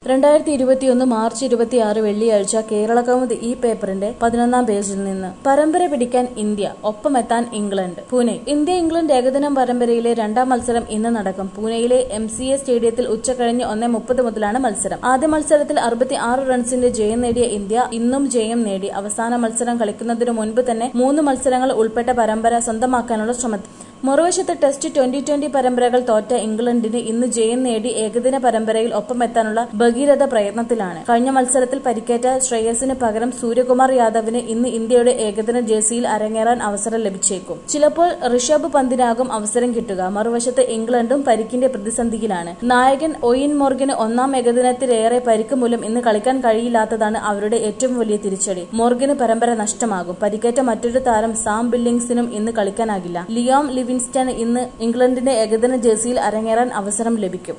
രണ്ടായിരത്തി ഇരുപത്തിയൊന്ന് മാർച്ച് ഇരുപത്തിയാറ് വെള്ളിയാഴ്ച കേരള കൗമുദി ഈ പേപ്പറിന്റെ പതിനൊന്നാം പേജിൽ നിന്ന് പരമ്പര പിടിക്കാൻ ഇന്ത്യ ഒപ്പമെത്താൻ ഇംഗ്ലണ്ട് പൂനെ ഇന്ത്യ ഇംഗ്ലണ്ട് ഏകദിന പരമ്പരയിലെ രണ്ടാം മത്സരം ഇന്ന് നടക്കും പൂനെയിലെ എം സി എ സ്റ്റേഡിയത്തിൽ ഉച്ചകഴിഞ്ഞ് ഒന്നേ മുപ്പത് മുതലാണ് മത്സരം ആദ്യ മത്സരത്തിൽ അറുപത്തി ആറ് റൺസിന്റെ ജയം നേടിയ ഇന്ത്യ ഇന്നും ജയം നേടി അവസാന മത്സരം കളിക്കുന്നതിനു മുൻപ് തന്നെ മൂന്ന് മത്സരങ്ങൾ ഉൾപ്പെട്ട പരമ്പര സ്വന്തമാക്കാനുള്ള ശ്രമത്തിൽ മറുവശത്ത് ടെസ്റ്റ് ട്വന്റി ട്വന്റി പരമ്പരകൾ തോറ്റ ഇംഗ്ലണ്ടിന് ഇന്ന് ജയം നേടി ഏകദിന പരമ്പരയിൽ ഒപ്പമെത്താനുള്ള ഭഗീരഥ പ്രയത്നത്തിലാണ് കഴിഞ്ഞ മത്സരത്തിൽ പരിക്കേറ്റ ശ്രേയസിന് പകരം സൂര്യകുമാർ യാദവിന് ഇന്ന് ഇന്ത്യയുടെ ഏകദിന ജേഴ്സിയിൽ അരങ്ങേറാൻ അവസരം ലഭിച്ചേക്കും ചിലപ്പോൾ ഋഷഭ് പന്തിനാകും അവസരം കിട്ടുക മറുവശത്ത് ഇംഗ്ലണ്ടും പരിക്കിന്റെ പ്രതിസന്ധിയിലാണ് നായകൻ ഒയിൻ മോർഗന് ഒന്നാം ഏകദിനത്തിലേറെ പരിക്ക് മൂലം ഇന്ന് കളിക്കാൻ കഴിയില്ലാത്തതാണ് അവരുടെ ഏറ്റവും വലിയ തിരിച്ചടി മോർഗന് പരമ്പര നഷ്ടമാകും പരിക്കേറ്റ മറ്റൊരു താരം സാം ബില്ലിംഗ്സിനും ഇന്ന് കളിക്കാനാകില്ല ലിയോം ലിവിൻസ്റ്റൺ ഇന്ന് ഇംഗ്ലണ്ടിന്റെ ഏകദിന ജേഴ്സിയിൽ അരങ്ങേറാൻ അവസരം ലഭിക്കും